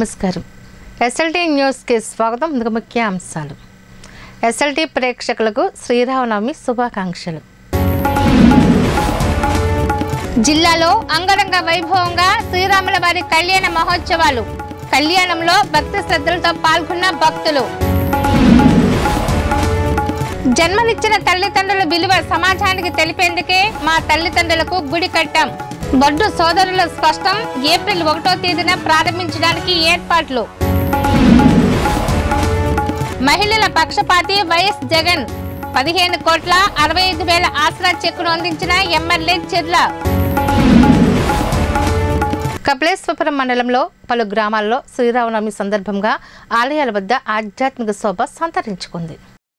నమస్కారం ఎస్ఎల్టీ న్యూస్కి స్వాగతం ముందుగా ముఖ్య అంశాలు ఎస్ఎల్టీ ప్రేక్షకులకు శ్రీరామనవమి శుభాకాంక్షలు జిల్లాలో అంగరంగ వైభవంగా శ్రీరాముల వారి కళ్యాణ మహోత్సవాలు కళ్యాణంలో భక్తి శ్రద్ధలతో పాల్గొన్న భక్తులు జన్మనిచ్చిన తల్లిదండ్రుల విలువ సమాజానికి తెలిపేందుకే మా తల్లిదండ్రులకు గుడి కట్టాం బొడ్డు సోదరుల స్పష్టం ఏప్రిల్ ఒకటో తేదీన ప్రారంభించడానికి ఏర్పాట్లు మహిళల పక్షపాతి వైఎస్ జగన్ పదిహేను కోట్ల అరవై ఐదు వేల ఆసరా చెక్కును అందించిన ఎమ్మెల్యే చెర్ల కపిలేశ్వపురం మండలంలో పలు గ్రామాల్లో శ్రీరామనవమి సందర్భంగా ఆలయాల వద్ద ఆధ్యాత్మిక శోభ సంతరించుకుంది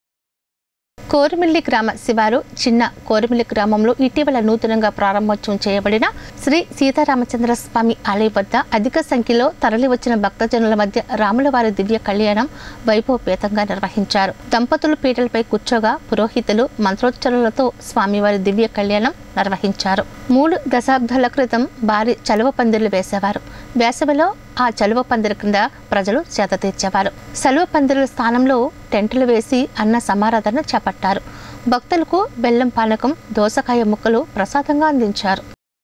కోరిమిల్లి గ్రామ శివారు చిన్న కోరిమిల్లి గ్రామంలో ఇటీవల నూతనంగా ప్రారంభోత్సవం చేయబడిన శ్రీ సీతారామచంద్ర స్వామి ఆలయం వద్ద అధిక సంఖ్యలో తరలివచ్చిన భక్తజనుల మధ్య రాముల వారి దివ్య కళ్యాణం వైభవపేతంగా నిర్వహించారు దంపతులు పీటలపై కూర్చోగా పురోహితులు మంత్రోచ్చరణలతో స్వామివారి దివ్య కళ్యాణం నిర్వహించారు మూడు దశాబ్దాల క్రితం భారీ చలువ పందిర్లు వేసేవారు వేసవిలో ఆ చలువ పందిరి కింద ప్రజలు చేత తీర్చేవారు సెలవు పందిరుల స్థానంలో టెంటులు వేసి అన్న సమారాధన చేపట్టారు భక్తులకు బెల్లం పానకం దోసకాయ ముక్కలు ప్రసాదంగా అందించారు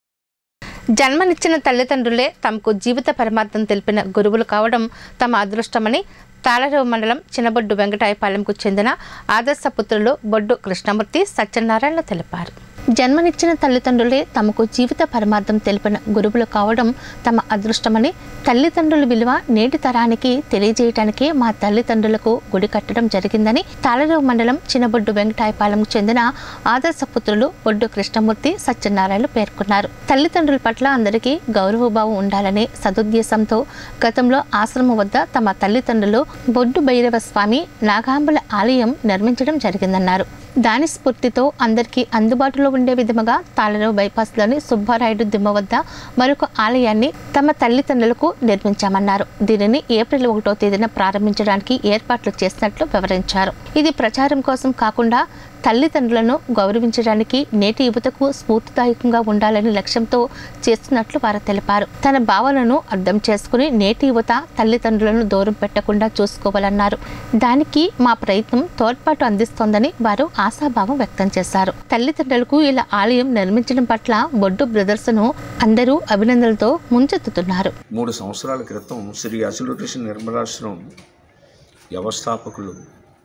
జన్మనిచ్చిన తల్లిదండ్రులే తమకు జీవిత పరమార్థం తెలిపిన గురువులు కావడం తమ అదృష్టమని తాళరేవు మండలం చిన్నబొడ్డు వెంకటాయపాలెంకు చెందిన ఆదర్శ పుత్రులు బొడ్డు కృష్ణమూర్తి సత్యనారాయణ తెలిపారు జన్మనిచ్చిన తల్లిదండ్రులే తమకు జీవిత పరమార్థం తెలిపిన గురువులు కావడం తమ అదృష్టమని తల్లిదండ్రుల విలువ నేటి తరానికి తెలియజేయటానికే మా తల్లిదండ్రులకు గుడి కట్టడం జరిగిందని తాళరేవు మండలం చిన్నబొడ్డు వెంకటాయపాలెంకు చెందిన ఆదర్శ పుత్రులు బొడ్డు కృష్ణమూర్తి సత్యనారాయణ పేర్కొన్నారు తల్లిదండ్రుల పట్ల అందరికీ గౌరవభావం ఉండాలనే సదుద్దేశంతో గతంలో ఆశ్రమం వద్ద తమ తల్లిదండ్రులు బొడ్డు భైరవ స్వామి నాగాంబుల ఆలయం నిర్మించడం జరిగిందన్నారు దాని స్ఫూర్తితో అందరికీ అందుబాటులో ఉండే విధముగా తాళరేవు బైపాస్లోని సుబ్బారాయుడు దిమ్మ వద్ద మరొక ఆలయాన్ని తమ తల్లిదండ్రులకు నిర్మించామన్నారు దీనిని ఏప్రిల్ ఒకటో తేదీన ప్రారంభించడానికి ఏర్పాట్లు చేసినట్లు వివరించారు ఇది ప్రచారం కోసం కాకుండా తల్లిదండ్రులను గౌరవించడానికి నేటి యువతకు స్ఫూర్తిదాయకంగా ఉండాలని లక్ష్యంతో చేస్తున్నట్లు వారు తెలిపారు తన భావనను అర్థం చేసుకుని నేటి యువత తల్లిదండ్రులను దూరం పెట్టకుండా చూసుకోవాలన్నారు దానికి మా ప్రయత్నం తోడ్పాటు అందిస్తోందని వారు ఆశాభావం వ్యక్తం చేశారు తల్లిదండ్రులకు ఇలా ఆలయం నిర్మించడం పట్ల బొడ్డు బ్రదర్స్ను అందరూ అభినందనలతో ముంచెత్తుతున్నారు మూడు సంవత్సరాల క్రితం శ్రీ అసలుటేష నిర్మలాశ్రమం వ్యవస్థాపకులు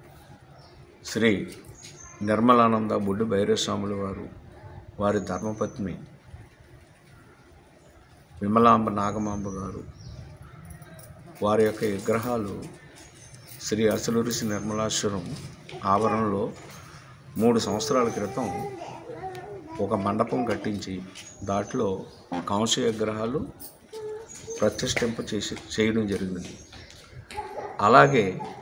శ్రీ నిర్మలానంద బొడ్డు భైరవస్వాముల వారు వారి ధర్మపత్ని విమలాంబ నాగమాంబ గారు వారి యొక్క విగ్రహాలు శ్రీ అసలురిసి నిర్మలాశ్వరం ఆవరణలో మూడు సంవత్సరాల క్రితం ఒక మండపం కట్టించి దాంట్లో కాంస విగ్రహాలు ప్రతిష్ఠింప చేసి చేయడం జరిగింది అలాగే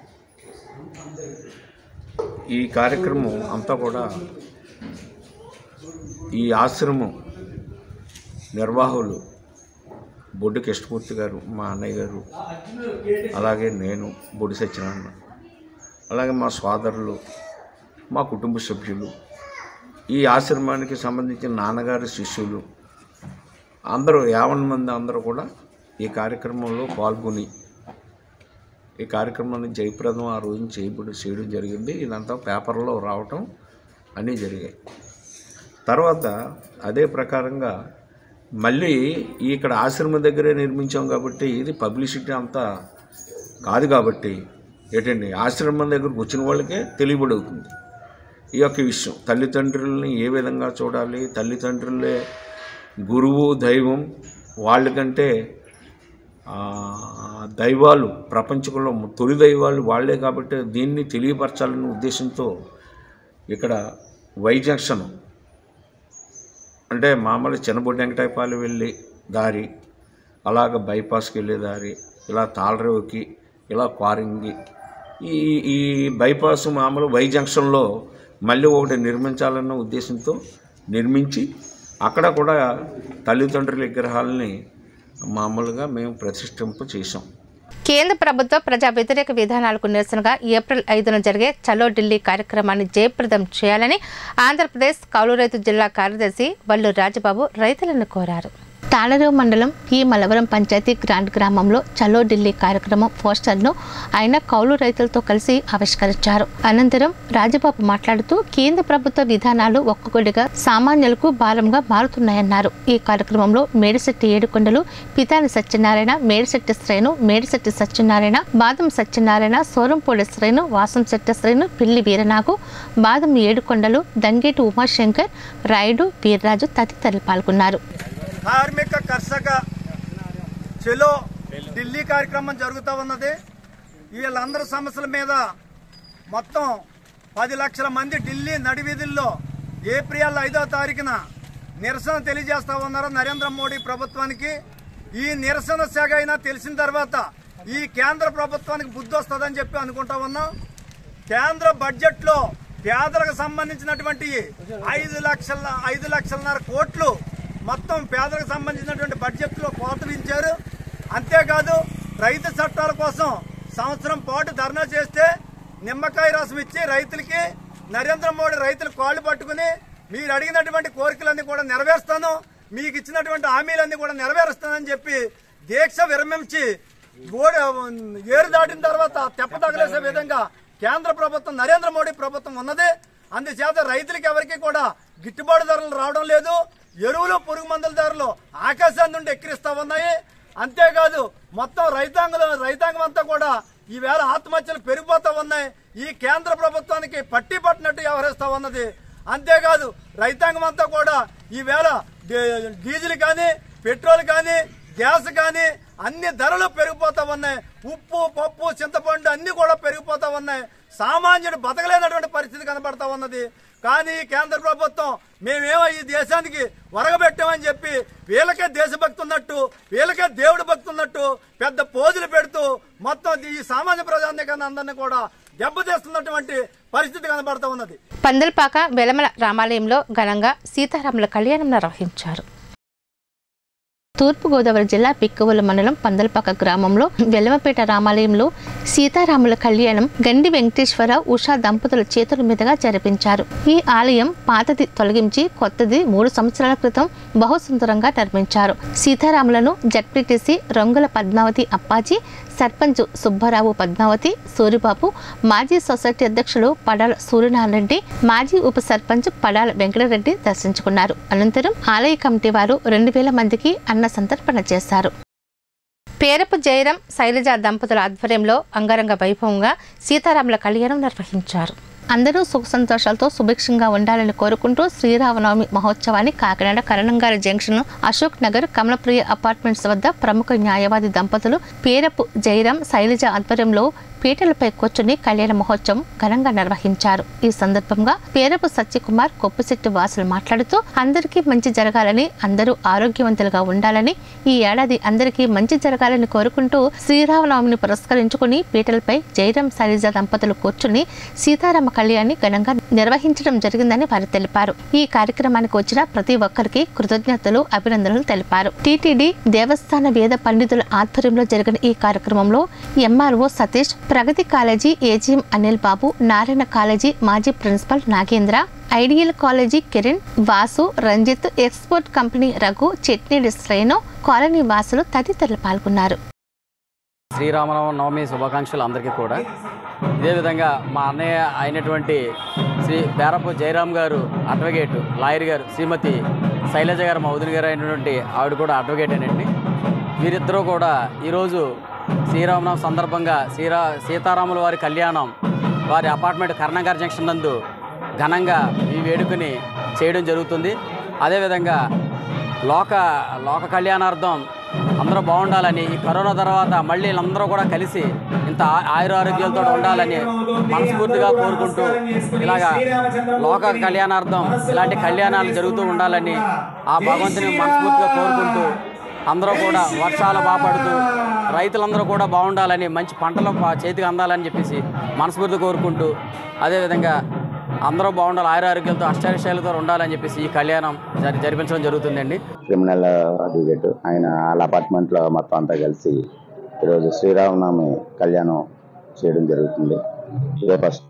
ఈ కార్యక్రమం అంతా కూడా ఈ ఆశ్రమం నిర్వాహకులు బొడ్డు కృష్ణమూర్తి గారు మా అన్నయ్య గారు అలాగే నేను బొడ్డు సత్యనారాయణ అలాగే మా సోదరులు మా కుటుంబ సభ్యులు ఈ ఆశ్రమానికి సంబంధించిన నాన్నగారి శిష్యులు అందరూ యావన్ మంది అందరూ కూడా ఈ కార్యక్రమంలో పాల్గొని ఈ కార్యక్రమాన్ని జయప్రదం ఆ రోజున చేయబడి చేయడం జరిగింది ఇదంతా పేపర్లో రావటం అన్నీ జరిగాయి తర్వాత అదే ప్రకారంగా మళ్ళీ ఇక్కడ ఆశ్రమం దగ్గరే నిర్మించాం కాబట్టి ఇది పబ్లిసిటీ అంతా కాదు కాబట్టి ఏంటండి ఆశ్రమం దగ్గరకు వచ్చిన వాళ్ళకే తెలియబడుతుంది ఈ యొక్క విషయం తల్లిదండ్రులని ఏ విధంగా చూడాలి తల్లిదండ్రులే గురువు దైవం వాళ్ళకంటే ఆ, దైవాలు ప్రపంచంలో తొలి దైవాలు వాళ్ళే కాబట్టి దీన్ని తెలియపరచాలనే ఉద్దేశంతో ఇక్కడ వై జంక్షన్ అంటే మామూలు చిన్నబొడ్డి వెంకటాయపాలెం వెళ్ళి దారి అలాగ బైపాస్కి వెళ్ళే దారి ఇలా తాళరేవుకి ఇలా క్వారింగి ఈ ఈ బైపాస్ మామూలు వై జంక్షన్లో మళ్ళీ ఒకటి నిర్మించాలన్న ఉద్దేశంతో నిర్మించి అక్కడ కూడా తల్లిదండ్రుల విగ్రహాలని మామూలుగా మేము ప్రతిష్ఠింప చేసాం కేంద్ర ప్రభుత్వ ప్రజా వ్యతిరేక విధానాలకు నిరసనగా ఏప్రిల్ ఐదున జరిగే చలో ఢిల్లీ కార్యక్రమాన్ని జయప్రదం చేయాలని ఆంధ్రప్రదేశ్ కౌలు రైతు జిల్లా కార్యదర్శి వల్లు రాజబాబు రైతులను కోరారు తాళరేవు మండలం ఈ మలవరం పంచాయతీ గ్రాండ్ గ్రామంలో చలో ఢిల్లీ కార్యక్రమం పోస్టర్ను ఆయన కౌలు రైతులతో కలిసి ఆవిష్కరించారు అనంతరం రాజబాబు మాట్లాడుతూ కేంద్ర ప్రభుత్వ విధానాలు ఒక్కొక్కటిగా సామాన్యులకు భారంగా మారుతున్నాయన్నారు ఈ కార్యక్రమంలో మేడిశెట్టి ఏడుకొండలు పితాని సత్యనారాయణ మేడిశెట్టి శ్రేణు మేడిశెట్టి సత్యనారాయణ బాదం సత్యనారాయణ సోరంపూడి శ్రేణు వాసంశెట్టి శ్రేణు పిల్లి వీరనాగు బాదం ఏడుకొండలు దంగేటి ఉమాశంకర్ రాయుడు వీర్రాజు తదితరులు పాల్గొన్నారు కార్మిక కర్షక చెలో ఢిల్లీ కార్యక్రమం జరుగుతూ ఉన్నది వీళ్ళందరి సమస్యల మీద మొత్తం పది లక్షల మంది ఢిల్లీ నడివీధుల్లో ఏప్రిల్ ఐదో తారీఖున నిరసన తెలియజేస్తా ఉన్నారు నరేంద్ర మోడీ ప్రభుత్వానికి ఈ నిరసన శాఖ అయినా తెలిసిన తర్వాత ఈ కేంద్ర ప్రభుత్వానికి బుద్ధి వస్తుందని చెప్పి అనుకుంటా ఉన్నాం కేంద్ర బడ్జెట్ లో పేదలకు సంబంధించినటువంటి ఐదు లక్షల ఐదు లక్షలన్నర కోట్లు మొత్తం పేదలకు సంబంధించినటువంటి బడ్జెట్ లో కోతలు ఇచ్చారు అంతేకాదు రైతు చట్టాల కోసం సంవత్సరం పాటు ధర్నా చేస్తే నిమ్మకాయ రసం ఇచ్చి రైతులకి నరేంద్ర మోడీ రైతులు కాళ్ళు పట్టుకుని మీరు అడిగినటువంటి కోరికలన్నీ కూడా నెరవేరుస్తాను మీకు ఇచ్చినటువంటి హామీలన్నీ కూడా నెరవేరుస్తానని చెప్పి దీక్ష విరమించి ఓడి ఏరు దాటిన తర్వాత తెప్ప తగలేసే విధంగా కేంద్ర ప్రభుత్వం నరేంద్ర మోడీ ప్రభుత్వం ఉన్నది అందుచేత రైతులకి ఎవరికి కూడా గిట్టుబాటు ధరలు రావడం లేదు ఎరువులు పురుగు మందుల ధరలు ఆకాశం నుండి ఎక్కిరిస్తా ఉన్నాయి అంతేకాదు మొత్తం రైతాంగం రైతాంగం అంతా కూడా ఈవేళ ఆత్మహత్యలు పెరిగిపోతా ఉన్నాయి ఈ కేంద్ర ప్రభుత్వానికి పట్టి పట్టినట్టు వ్యవహరిస్తా ఉన్నది అంతేకాదు రైతాంగం అంతా కూడా ఈవేళ డి- డీజిల్ కానీ పెట్రోల్ కానీ గ్యాస్ కానీ అన్ని ధరలు పెరిగిపోతా ఉన్నాయి ఉప్పు పప్పు చింతపండు అన్ని కూడా పెరిగిపోతా ఉన్నాయి సామాన్యుడు బతకలేనటువంటి పరిస్థితి కనబడతా ఉన్నది కానీ ఈ కేంద్ర ప్రభుత్వం మేమేమో ఈ దేశానికి వరగబెట్టామని చెప్పి వీళ్ళకే దేశభక్తి ఉన్నట్టు వీళ్ళకే దేవుడు భక్తి ఉన్నట్టు పెద్ద పోజులు పెడుతూ మొత్తం ఈ సామాన్య ప్రజానికాన్ని అందరినీ కూడా దెబ్బతీస్తున్నటువంటి పరిస్థితి కనబడతా ఉన్నది పందల్పాక వెలమల రామాలయంలో ఘనంగా సీతారాముల కళ్యాణం నిర్వహించారు తూర్పుగోదావరి జిల్లా పిక్కవోలు మండలం పందలపాక గ్రామంలో వెల్లమపేట రామాలయంలో సీతారాముల కళ్యాణం గండి వెంకటేశ్వర ఉషా దంపతుల చేతుల మీదుగా జరిపించారు ఈ ఆలయం పాతది తొలగించి కొత్తది మూడు సంవత్సరాల క్రితం బహుసుందరంగా నిర్మించారు సీతారాములను జడ్పీటీసీ రొంగుల పద్మావతి అప్పాజీ సర్పంచ్ సుబ్బారావు పద్మావతి సూరిబాబు మాజీ సొసైటీ అధ్యక్షులు పడాల సూర్యనారాయణ రెడ్డి మాజీ ఉప సర్పంచ్ పడాల వెంకటరెడ్డి దర్శించుకున్నారు అనంతరం ఆలయ కమిటీ వారు రెండు వేల మందికి అన్న సంతర్పణ చేశారు పేరపు జయరాం శైలజ దంపతుల ఆధ్వర్యంలో అంగరంగ వైభవంగా సీతారాముల కళ్యాణం నిర్వహించారు అందరూ సుఖ సంతోషాలతో సుభిక్షంగా ఉండాలని కోరుకుంటూ శ్రీరామనవమి మహోత్సవాన్ని కాకినాడ కరణంగారి జంక్షన్ అశోక్ నగర్ కమలప్రియ అపార్ట్మెంట్స్ వద్ద ప్రముఖ న్యాయవాది దంపతులు పేరపు జయరాం శైలజ ఆధ్వర్యంలో పీటలపై కూర్చుని కళ్యాణ మహోత్సవం ఘనంగా నిర్వహించారు ఈ సందర్భంగా పేరపు సత్యకుమార్ కొప్పుశెట్టి వాసులు మాట్లాడుతూ అందరికీ మంచి జరగాలని అందరూ ఆరోగ్యవంతులుగా ఉండాలని ఈ ఏడాది అందరికీ మంచి జరగాలని కోరుకుంటూ శ్రీరామనవమిని పురస్కరించుకుని పీటలపై జయరాం శైలజ దంపతులు కూర్చుని సీతారామ కళ్యాణాన్ని ఘనంగా నిర్వహించడం జరిగిందని వారు తెలిపారు ఈ కార్యక్రమానికి వచ్చిన ప్రతి ఒక్కరికి కృతజ్ఞతలు అభినందనలు తెలిపారు టీటీడీ దేవస్థాన వేద పండితుల ఆధ్వర్యంలో జరిగిన ఈ కార్యక్రమంలో MRO Satish Pragati college AGM Anil Babu Narayana college మాజీ principal Nagendra ideal college Kiran Vasu Ranjith export company Raghu చట్నీడి శ్రేణు కాలనీ వాసులు తదితరులు పాల్గొన్నారు శ్రీరామనవ నవమి శుభాకాంక్షలు అందరికీ కూడా ఇదే విధంగా మా అన్నయ్య అయినటువంటి శ్రీ బేరపు జయరామ్ గారు అడ్వకేట్ లాయర్ గారు శ్రీమతి శైలజ గారు మా వదిన గారు అయినటువంటి ఆవిడ కూడా అడ్వకేటేనండి వీరిద్దరూ కూడా ఈరోజు శ్రీరామనవం సందర్భంగా శ్రీరా సీతారాముల వారి కళ్యాణం వారి అపార్ట్మెంట్ కర్ణంగారి జంక్షన్ నందు ఘనంగా ఈ వేడుకని చేయడం జరుగుతుంది అదేవిధంగా లోక లోక కళ్యాణార్థం అందరూ బాగుండాలని ఈ కరోనా తర్వాత మళ్ళీ వీళ్ళందరూ కూడా కలిసి ఇంత ఆ- ఆయురారోగ్యాలతో ఉండాలని మనస్ఫూర్తిగా కోరుకుంటూ ఇలాగా లోక కళ్యాణార్థం ఇలాంటి కళ్యాణాలు జరుగుతూ ఉండాలని ఆ భగవంతుని మనస్ఫూర్తిగా కోరుకుంటూ అందరూ కూడా వర్షాలు బాపడుతూ రైతులందరూ కూడా బాగుండాలని మంచి పంటలు పా- చేతికి అందాలని చెప్పేసి మనస్ఫూర్తి కోరుకుంటూ అదేవిధంగా అందరూ బాగుండాలి ఆయురారోగ్యాలతో అష్టావిషయాలతో ఉండాలని చెప్పేసి ఈ కళ్యాణం జరి జరిపించడం జరుగుతుందండి క్రిమినల్ అడ్వకేట్ ఆయన వాళ్ళ అపార్ట్మెంట్లో మొత్తం అంతా కలిసి ఈరోజు శ్రీరామనవమి కళ్యాణం చేయడం జరుగుతుంది ఇదే ఫస్ట్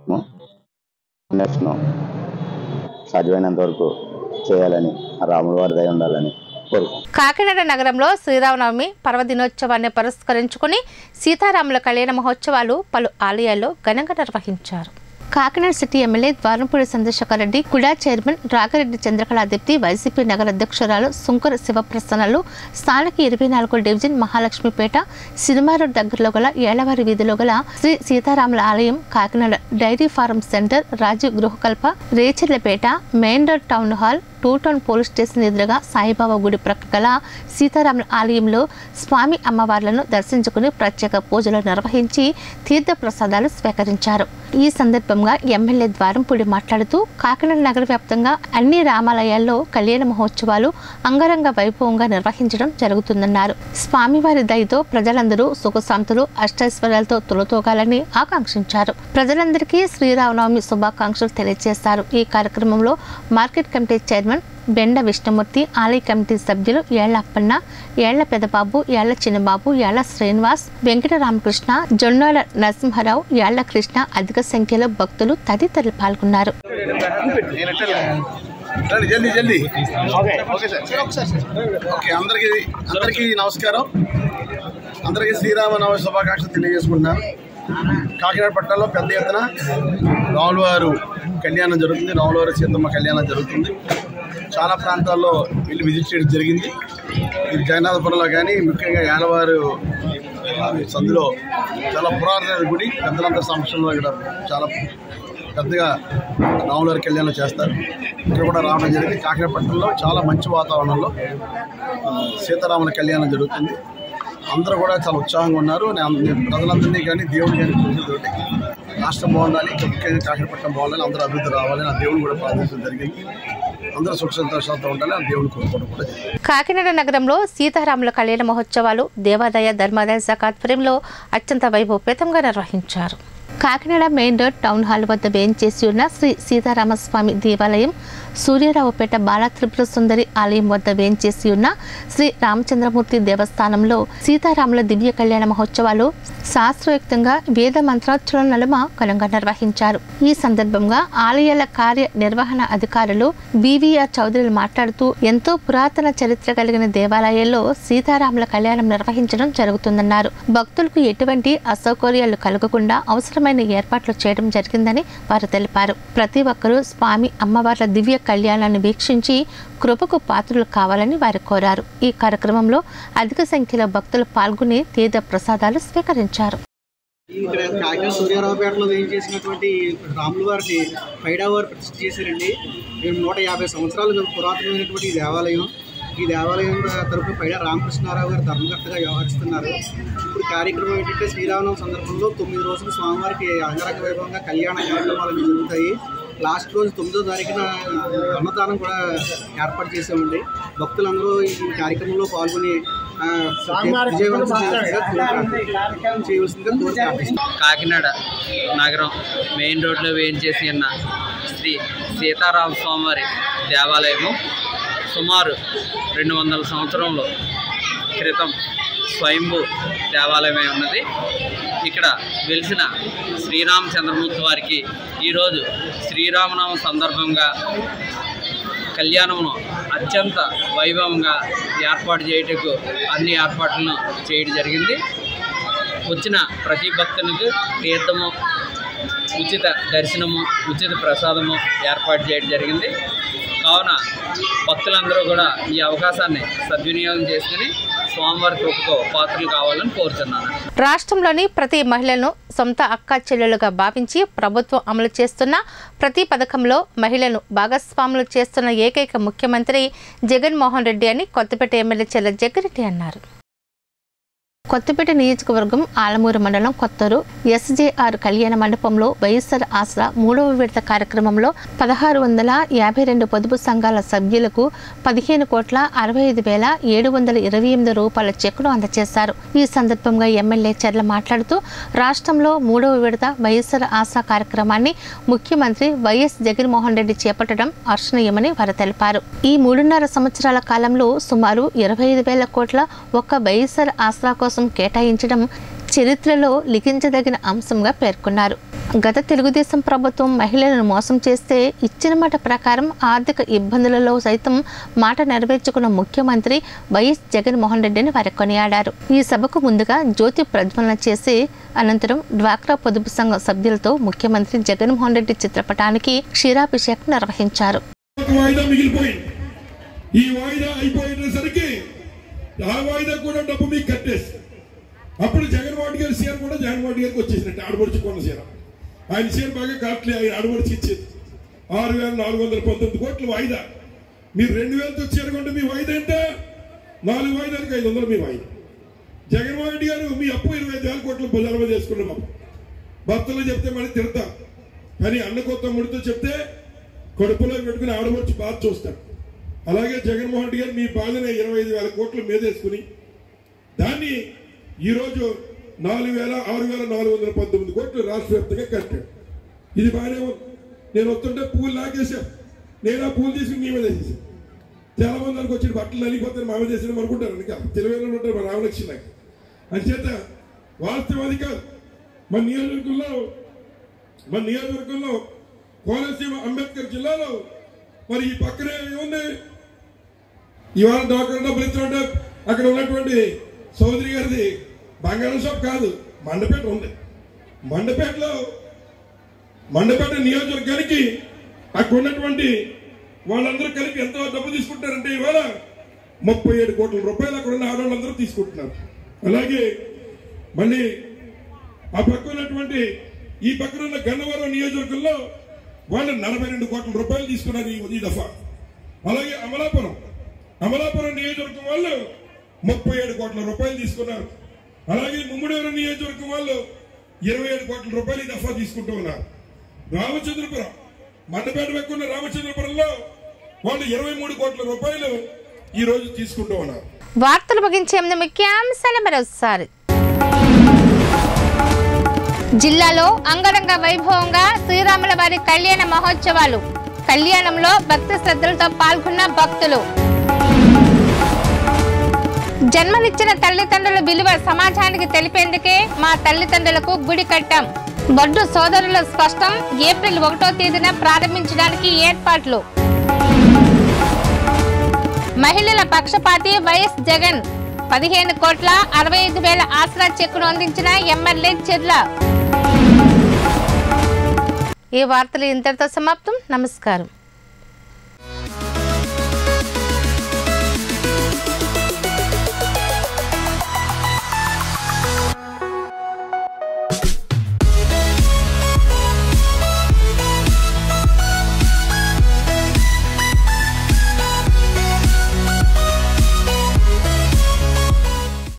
నెక్స్ట్ సాధ్యమైనంత వరకు చేయాలని ఆ రాముల వారి దయ ఉండాలని కోరుకుంటున్నాం కాకినాడ నగరంలో శ్రీరామనవమి పర్వదినోత్సవాన్ని పురస్కరించుకుని సీతారాముల కళ్యాణ మహోత్సవాలు పలు ఆలయాల్లో ఘనంగా నిర్వహించారు Kakinada city MLA Dwarampudi Chandrasekhar Reddy KUDA chairman రాఘరెడ్డి Chandrakala Deepti YCP నగర అధ్యక్షురాలు సుంకర శివప్రసన్నలు స్థానిక ఇరవై నాలుగో డివిజన్ మహాలక్ష్మిపేట సినిమా రోడ్ దగ్గరలో గల ఏళ్లవారి వీధిలో గల శ్రీ సీతారాముల ఆలయం Kakinada dairy farm centre Rajiv Gruhakalpa Recharlapeta main road town hall two town police station ఎదురుగా సాయిబాబా గుడి ప్రక్క గల సీతారాముల ఆలయంలో స్వామి అమ్మవార్లను దర్శించుకుని ప్రత్యేక పూజలు నిర్వహించి తీర్థ ప్రసాదాలు స్వీకరించారు ఈ సందర్భంగా ఎమ్మెల్యే ద్వారంపూడి మాట్లాడుతూ కాకినాడ నగర వ్యాప్తంగా అన్ని రామాలయాల్లో కళ్యాణ మహోత్సవాలు అంగరంగ వైభవంగా నిర్వహించడం జరుగుతుందన్నారు స్వామివారి దయతో ప్రజలందరూ సుఖశాంతులు అష్టైశ్వర్యాలతో తొలతూగాలని ఆకాంక్షించారు ప్రజలందరికీ శ్రీరామనవమి శుభాకాంక్షలు తెలియజేశారు ఈ కార్యక్రమంలో మార్కెట్ కమిటీ చైర్మన్ బెండ విష్ణుమూర్తి ఆలయ కమిటీ సభ్యులు ఏళ్ల అప్పన్న ఏళ్ల పెదబాబు ఏళ్ల చిన్నబాబు ఏళ్ల శ్రీనివాస్ వెంకట రామకృష్ణ జొన్నాల నరసింహారావు ఏళ్ల కృష్ణ అధిక సంఖ్యలో భక్తులు తదితరులు పాల్గొన్నారు రండి జల్దీ జల్దీ ఓకే సార్ ఓకే అందరికీ అందరికీ నమస్కారం అందరికీ శ్రీరామనవమి శుభాకాంక్షలు తెలియజేసుకుంటున్నాను కాకినాడ పట్టణంలో పెద్ద ఎత్తున రాములవారు కళ్యాణం జరుగుతుంది రాములవారి సీతమ్మ కళ్యాణం జరుగుతుంది చాలా ప్రాంతాల్లో వెళ్ళి విజిట్ చేయడం జరిగింది ఇది జగన్నాథపురంలో కానీ ముఖ్యంగా యానవారు సందులో చాలా పురాతన గుడి పెద్దలందరి సమక్షంలో ఇక్కడ చాలా పెద్దగా రాములవారి కళ్యాణం చేస్తారు ఇక్కడ కూడా రావడం జరిగింది కాకినాడ పట్టణంలో చాలా మంచి వాతావరణంలో ఆ, సీతారాముల కళ్యాణం జరుగుతుంది అందరూ కూడా చాలా ఉత్సాహంగా ఉన్నారు నేను నేను ప్రజలందరినీ కానీ దేవుడు కానీ చూసేతోటి రాష్ట్రం బాగుండాలి ఇంకా ముఖ్యంగా కాకినాడపట్నం బాగుండాలి అందరూ అభివృద్ధి రావాలి నా దేవుడు కూడా ప్రార్థించడం జరిగింది అందరూ సుఖ సంతోషాలతో ఉండాలి ఆ దేవుని కోరుకోవడం కూడా జరిగింది కాకినాడ నగరంలో సీతారాముల కళ్యాణ మహోత్సవాలు దేవాదాయ ధర్మాదాయ శాఖ ఆధ్వర్యంలో అత్యంత వైభవపేతంగా నిర్వహించారు Kakinada main road town hall వద్ద వేయించేసి ఉన్న శ్రీ సీతారామస్వామి దేవాలయం సూర్యరావుపేట బాల త్రిపుర సుందరి ఆలయం వద్ద వేయించేసి ఉన్న శ్రీ రామచంద్రమూర్తి దేవస్థానంలో సీతారాముల దివ్య కళ్యాణ మహోత్సవాలు శాస్త్రయుక్తంగా వేద మంత్రోచ్చరణ నలుమ ఘనంగా నిర్వహించారు ఈ సందర్భంగా ఆలయాల కార్య నిర్వహణ అధికారులు బీవీఆర్ చౌదరులు మాట్లాడుతూ ఎంతో పురాతన చరిత్ర కలిగిన దేవాలయాల్లో సీతారాముల కళ్యాణం నిర్వహించడం జరుగుతుందన్నారు భక్తులకు ఎటువంటి అసౌకర్యాలు కలగకుండా అవసరమైన ఏర్పాట్లు చేయడం జరిగిందని వారు తెలిపారు ప్రతి ఒక్కరూ స్వామి అమ్మవార్ల దివ్య కళ్యాణాన్ని వీక్షించి కృపకు పాత్రలు కావాలని వారు కోరారు ఈ కార్యక్రమంలో అధిక సంఖ్యలో భక్తులు పాల్గొని తీర్థ ప్రసాదాలు స్వీకరించారు ఇక్కడ కాకినాడ సూర్యారావుపేటలో వేయం చేసినటువంటి రాముల వారిని పైడా వారు ప్రతిష్ఠ చేశారండి మేము నూట యాభై సంవత్సరాలు పురాతనమైనటువంటి ఈ దేవాలయం ఈ దేవాలయం తరపున పైడా రామకృష్ణారావు గారు ధర్మకర్తగా వ్యవహరిస్తున్నారు ఇప్పుడు కార్యక్రమం ఏంటంటే శ్రీరామనవమి సందర్భంలో తొమ్మిది రోజులు స్వామివారికి అంగరంగ వైభవంగా కళ్యాణ కార్యక్రమాలు అన్నీ జరుగుతాయి లాస్ట్ రోజు తొమ్మిదో తారీఖున అన్నదానం కూడా ఏర్పాటు చేసామండి భక్తులందరూ ఈ కార్యక్రమంలో పాల్గొని ఆ, విజయవంతం చేయవలసిందిగా కోరుతున్నాను. చేయవలసిందిగా కోరుతున్నాను కాకినాడ నగరం మెయిన్ రోడ్లో వేయించేసి ఉన్న శ్రీ సీతారామ స్వామివారి దేవాలయము సుమారు రెండు వందల సంవత్సరంలో క్రితం స్వయంభూ దేవాలయమై ఉన్నది ఇక్కడ వెలిసిన శ్రీరామచంద్రమూర్తి వారికి ఈరోజు శ్రీరామనామ సందర్భంగా కళ్యాణమును అత్యంత వైభవంగా ఏర్పాటు చేయుటకు అన్ని ఏర్పాట్లను చేయడం జరిగింది వచ్చిన ప్రతి భక్తునికి తీర్థము ఉచిత దర్శనము ఉచిత ప్రసాదము ఏర్పాటు చేయడం జరిగింది కావున భక్తులందరూ కూడా ఈ అవకాశాన్ని సద్వినియోగం చేసుకుని స్వామివారి కృపకు పాత్రలు కావాలని కోరుతున్నాను రాష్ట్రంలోని ప్రతి మహిళను సొంత అక్క చెల్లెలుగా భావించి ప్రభుత్వం అమలు చేస్తున్న ప్రతి పథకంలో మహిళను భాగస్వాములు చేస్తున్న ఏకైక ముఖ్యమంత్రి జగన్మోహన్ రెడ్డి అని కొత్తపేట ఎమ్మెల్యే చెల్ల జగ్గిరెడ్డి అన్నారు కొత్తపేట నియోజకవర్గం ఆలమూరు మండలం కొత్తూరు ఎస్జేఆర్ కళ్యాణ మండపంలో వైఎస్ఆర్ ఆసరా మూడవ విడత కార్యక్రమంలో పదహారు వందల యాభై రెండు పొదుపు సంఘాల సభ్యులకు పదిహేను కోట్ల అరవై ఐదు వేల ఏడు వందల ఇరవై ఎనిమిది రూపాయల చెక్కును అందజేశారు ఈ సందర్భంగా ఎమ్మెల్యే చర్ల మాట్లాడుతూ రాష్ట్రంలో మూడవ విడత వైఎస్ఆర్ ఆసరా కార్యక్రమాన్ని ముఖ్యమంత్రి వైఎస్ జగన్మోహన్ రెడ్డి చేపట్టడం హర్షణీయమని వారు తెలిపారు ఈ మూడున్నర సంవత్సరాల కాలంలో సుమారు ఇరవై ఐదు వేల కోట్ల ఒక్క వైఎస్ఆర్ ఆసరా కోసం కేటాయించడం చరిత్రలో లిఖించదగిన అంశంగా పేర్కొన్నారు గత తెలుగుదేశం ప్రభుత్వం మహిళలను మోసం చేస్తే ఇచ్చిన మాట ప్రకారం ఆర్థిక ఇబ్బందులలో సైతం మాట నెరవేర్చుకున్న ముఖ్యమంత్రి వైఎస్ జగన్మోహన్ రెడ్డిని వారు కొనియాడారు ఈ సభకు ముందుగా జ్యోతి ప్రజ్వలన చేసి అనంతరం డ్వాక్రా పొదుపు సంఘం సభ్యులతో ముఖ్యమంత్రి జగన్మోహన్ రెడ్డి చిత్రపటానికి క్షీరాభిషేకం నిర్వహించారు ఒక వాయిదా మిగిలిపోయింది ఈ వాయిదా అయిపోయేసరికి ఆ వాయిదా కూడా డబ్బు మీకు కట్టేసి అప్పుడు జగన్మోహన్ గారి సీఆర్ కూడా జగన్మోహన్ గారికి వచ్చేసినట్టు ఆడబడుచుకున్న సీఆర్ ఆయన సీఆర్ బాగా కాస్ట్లీ ఆయన ఆడబడిచి ఇచ్చేది ఆరు వేల నాలుగు వందల పంతొమ్మిది కోట్లు వాయిదా మీరు రెండు వేలతో చేరుకుంటే మీ వాయిదా ఎంత నాలుగు వాయిదాలకు ఐదు వందలు మీ వాయిదా జగన్మోహన్ రెడ్డి గారు మీ అప్పు ఇరవై ఐదు వేల కోట్లు భుజాల మీద వేసుకున్నాం అప్పు భర్తలు చెప్తే మళ్ళీ తిడతాం కానీ అన్న కొత్త ముడితో చెప్తే కడుపులో పెట్టుకుని ఆడవచ్చు బాధ చూస్తాడు అలాగే జగన్మోహన్ రెడ్డి గారు మీ బాధనే ఇరవై ఐదు వేల కోట్లు మీదేసుకుని దాన్ని ఈరోజు నాలుగు వేల ఆరు వేల నాలుగు వందల పంతొమ్మిది కోట్లు రాష్ట్ర వ్యాప్తంగా కట్టాడు ఇది బాగానే ఉంది నేను వస్తుంటే పూలు లాగేశాను నేను ఆ పూలు తీసుకుని మీ మీద వేసేసాను చాలా మంది అనుకు వచ్చిన బట్టలు నలిగిపోతారు మా మీద వేసిన అనుకుంటారు ఇంకా తెలివైన ఉంటారు మా రామలక్ష్మి నాకు అంచేత వాస్తవం అది కాదు మన నియోజకవర్గంలో మన నియోజకవర్గంలో కోనసీమ అంబేద్కర్ జిల్లాలో మరి ఈ పక్కనే ఏముంది ఇవాళ డాక్టర్ డబ్బులు ఇచ్చినట్టు అక్కడ ఉన్నటువంటి సోదరి గారిది బంగారం షాప్ కాదు మండపేట ఉంది మండపేటలో మండపేట నియోజకవర్గానికి అక్కడ ఉన్నటువంటి వాళ్ళందరూ కలిపి ఎంతో డబ్బు తీసుకుంటారంటే ఇవాళ ముప్పై ఏడు కోట్ల రూపాయలు అక్కడ ఉన్న ఆడవాళ్ళందరూ తీసుకుంటున్నారు అలాగే మళ్ళీ ఆ పక్క ఉన్నటువంటి ఈ పక్కన ఉన్న గన్నవరం నియోజకవర్గంలో వాళ్ళు నలభై రెండు కోట్ల రూపాయలు తీసుకున్నారు ఈ- ఈ దఫా అలాగే అమలాపురం అమలాపురం నియోజకవర్గం వాళ్ళు ముప్పై ఏడు కోట్ల రూపాయలు తీసుకున్నారు అలాగే ముమ్మడివరం నియోజకవర్గం వాళ్ళు ఇరవై ఏడు కోట్ల రూపాయలు ఈ దఫా తీసుకుంటూ ఉన్నారు రామచంద్రపురం మండపేట వెక్కున్న రామచంద్రపురంలో వాళ్ళు ఇరవై మూడు కోట్ల రూపాయలు ఈ రోజు తీసుకుంటూ ఉన్నారు వార్తలు ముగించే ముందు ముఖ్యాంశాలు మరోసారి జిల్లాలో అంగరంగ వైభవంగా శ్రీరాముల వారి కళ్యాణ మహోత్సవాలు కళ్యాణంలో భక్తి శ్రద్ధలతో పాల్గొన్న భక్తులు జన్మనిచ్చిన తల్లిదండ్రుల విలువ సమాజానికి తెలిపేందుకే మా తల్లిదండ్రులకు గుడి కట్టాం బొడ్డు సోదరుల స్పష్టం ఏప్రిల్ ఒకటో తేదీన ప్రారంభించడానికి ఏర్పాట్లు మహిళల పక్షపాతి వైఎస్ జగన్ పదిహేను కోట్ల అరవై ఐదు వేల ఆసరా చెక్కును అందించిన ఎమ్మెల్యే చెర్ల ఈ వార్తలు ఇంతటితో సమాప్తం నమస్కారం